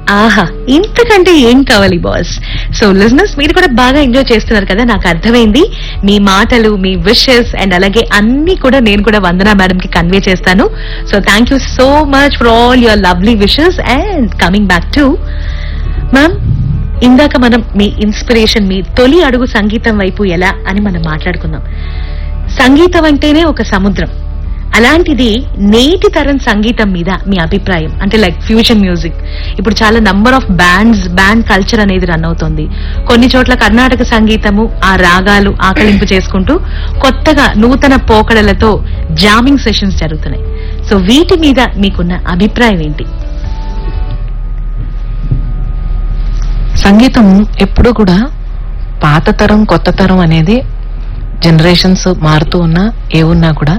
ఆహా ఇంతకంటే ఏం కావాలి బాస్ సో లిజనర్స్ మీరు కూడా బాగా ఎంజాయ్ చేస్తున్నారు కదా నాకు అర్థమైంది మీ మాటలు మీ విషెస్ అండ్ అలాగే అన్ని కూడా నేను కూడా వందనా మేడం కి కన్వే చేస్తాను so thank you so much for all your lovely wishes and coming back to ma'am ఇందాక మనం మీ ఇన్స్పిరేషన్ మీ తొలి అడుగు సంగీతం వైపు ఎలా అని మనం మాట్లాడుకుందాం సంగీతం అంటేనే ఒక సముద్రం అలాంటిది నేటి తరం సంగీతం మీద మీ అభిప్రాయం అంటే లైక్ ఫ్యూజన్ మ్యూజిక్ ఇప్పుడు చాలా number of bands band culture అనేది రన్ అవుతుంది కొన్ని చోట్ల కర్ణాటక సంగీతము ఆ రాగాలు ఆకలింపు చేసుకుంటూ కొత్తగా నూతన పోకడలతో జామింగ్ సెషన్స్ జరుగుతున్నాయి సో వీటి మీద మీకున్న అభిప్రాయం ఏంటి సంగీతం ఎప్పుడు కూడా పాత తరం కొత్త తరం అనేది జనరేషన్స్ మారుతూ ఉన్నా ఏ ఉన్నా కూడా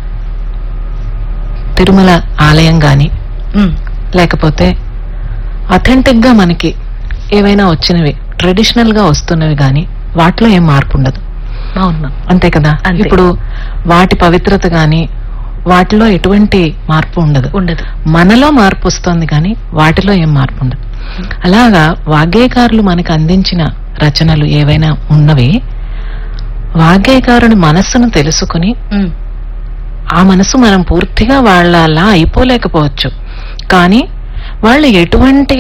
తిరుమల ఆలయం గాని మ్మ్. లేకపోతే అథెంటిక్ గా మనకి ఏవైనా వచ్చినవి ట్రెడిషనల్ గా వస్తున్నవి గాని వాటిలో ఏం మార్పు ఉండదు అవును మ్యామ్ అంతే కదా అంతే. ఇప్పుడు వాటి పవిత్రత గాని వాటిలో ఎటువంటి మార్పు ఉండదు ఉండదు మనలో మార్పు వస్తుంది కానీ వాటిలో ఏం మార్పు ఉండదు అలాగా వాగ్గేయకారులు మనకు అందించిన రచనలు ఏవైనా ఉన్నవి వాగ్గేయకారుని మనస్సును తెలుసుకుని మ్మ్. ఆ మనసు మనం పూర్తిగా వాళ్ళలా అయిపోలేకపోవచ్చు కానీ వాళ్ళు ఎటువంటి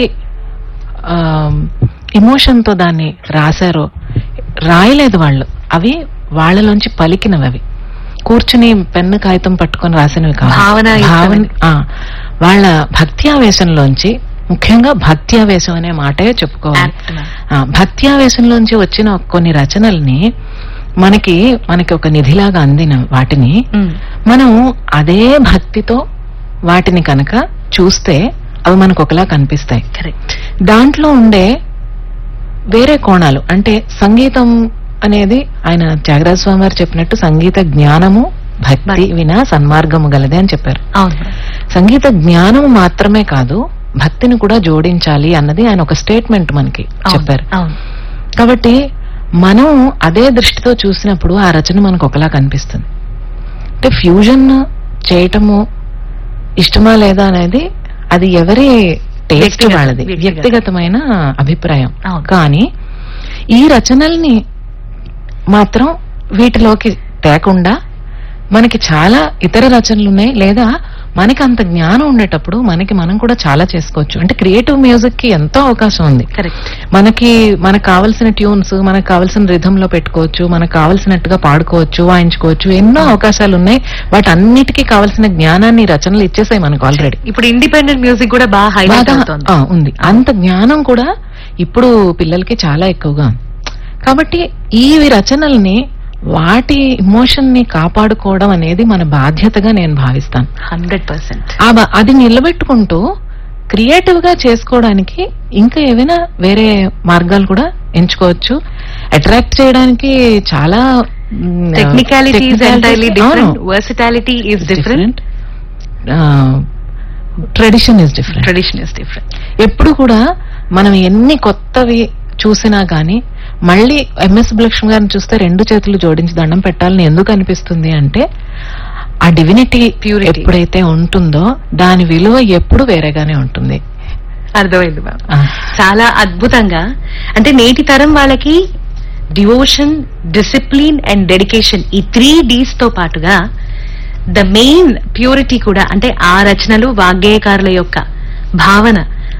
ఇమోషన్ తో దాన్ని రాశారో రాయలేదు వాళ్ళు అవి వాళ్ళలోంచి పలికినవి అవి కూర్చుని పెన్ను కాగితం పట్టుకొని రాసినవి కాదు భావనాయుక్తమైనవి. భావన ఆ, వాళ్ళ భక్తి ఆవేశంలోంచి ముఖ్యంగా భక్తి ఆవేశం అనే మాటే చెప్పుకోవాలి Apt, ma'am. ఆ, భక్తి ఆవేశంలోంచి వచ్చిన కొన్ని రచనల్ని మనకి మనకి ఒక నిధిలాగా అందిన వాటిని మ్మ్. మనం అదే భక్తితో వాటిని కనుక చూస్తే అవి మనకు ఒకలా కనిపిస్తాయి కరెక్ట్ దాంట్లో ఉండే వేరే కోణాలు అంటే సంగీతం అనేది ఆయన త్యాగరాజ స్వామి వారు చెప్పినట్టు సంగీత జ్ఞానము భక్తి భక్తి. వినా సన్మార్గము గలదే అని చెప్పారు అవును మ్యామ్. సంగీత జ్ఞానం మాత్రమే కాదు భక్తిని కూడా జోడించాలి అన్నది ఆయన ఒక స్టేట్మెంట్ మనకి అవును. చెప్పారు అవును కాబట్టి మనం అదే దృష్టితో చూసినప్పుడు ఆ రచన మనకు ఒకలా కనిపిస్తుంది అంటే ఫ్యూజన్ చేయటము ఇష్టమా లేదా అనేది అది ఎవరి టేస్ట్ వ్యక్తిగతం, వాళ్ళది వ్యక్తిగతం. వ్యక్తిగతమైన అభిప్రాయం అవును. కానీ ఈ రచనల్ని మాత్రం వీటిలోకి తేకుండా మనకి చాలా ఇతర రచనలు ఉన్నాయి లేదా మనకి అంత జ్ఞానం ఉండేటప్పుడు మనకి మనం కూడా చాలా చేసుకోవచ్చు అంటే క్రియేటివ్ మ్యూజిక్ కి ఎంతో అవకాశం ఉంది కరెక్ట్ మనకి మనకు కావలసిన ట్యూన్స్ మనకు కావలసిన రిథమ్ లో పెట్టుకోవచ్చు మనకు కావలసినట్టుగా పాడుకోవచ్చు వాయించుకోవచ్చు ఎన్నో అవకాశాలు ఉన్నాయి వాటి అన్నిటికీ కావలసిన జ్ఞానాన్ని రచనలు ఇచ్చేసాయి మనకు ఆల్రెడీ ఇప్పుడు ఇండిపెండెంట్ మ్యూజిక్ కూడా బాగా హైలైట్ బాగా అవుతుంది ఆ, ఉంది అంత జ్ఞానం కూడా ఇప్పుడు పిల్లలకి చాలా ఎక్కువగా ఉంది కాబట్టి ఈ రచనల్ని వాటి ఇమోషన్ ని కాపాడుకోవడం అనేది మన బాధ్యతగా నేను భావిస్తాను హండ్రెడ్ పర్సెంట్ ఆ బ- అది నిలబెట్టుకుంటూ క్రియేటివ్ గా చేసుకోవడానికి ఇంకా ఏవైనా వేరే మార్గాలు కూడా ఎంచుకోవచ్చు అట్రాక్ట్ చేయడానికి చాలా technicality is entirely different versatility is different tradition is different tradition is different ఎప్పుడు కూడా మనం ఎన్ని కొత్తవి చూసినా గానీ మళ్ళీ ఎంఎస్ లక్ష్మి గారిని చూస్తే రెండు చేతులు జోడించి దండం పెట్టాలని ఎందుకు అనిపిస్తుంది అంటే ఆ డివినిటీ Purity. ఎప్పుడైతే ఉంటుందో దాని విలువ ఎప్పుడు వేరేగానే ఉంటుంది అర్థమైంది మ్యామ్ ఆ, చాలా అద్భుతంగా అంటే నేటి తరం వాళ్ళకి డివోషన్ డిసిప్లిన్ అండ్ డెడికేషన్ ఈ త్రీ డీస్ తో పాటుగా ద మెయిన్ ప్యూరిటీ కూడా అంటే ఆ రచనలు వాగ్గేయకారుల యొక్క భావన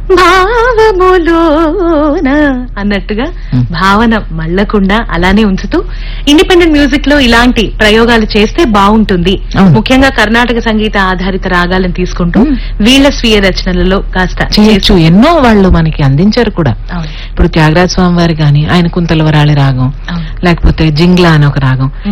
భావములోన అన్నట్టుగా Hmm. భావన మళ్ళకుండా అలానే ఉంచుతూ ఇండిపెండెంట్ మ్యూజిక్ లో ఇలాంటి ప్రయోగాలు చేస్తే బాగుంటుంది అవును. ముఖ్యంగా కర్ణాటక సంగీత ఆధారిత రాగాలను తీసుకుంటూ Hmm. వీళ్ళ స్వీయ రచనలలో కాస్త చేయొచ్చు ఎన్నో వాళ్ళు మనకి అందించారు కూడా అవును ఇప్పుడు త్యాగరాజ స్వామి వారి గాని ఆయన కుంతలవరాళి రాగం అవును లేకపోతే జింగ్లా అని ఒక రాగం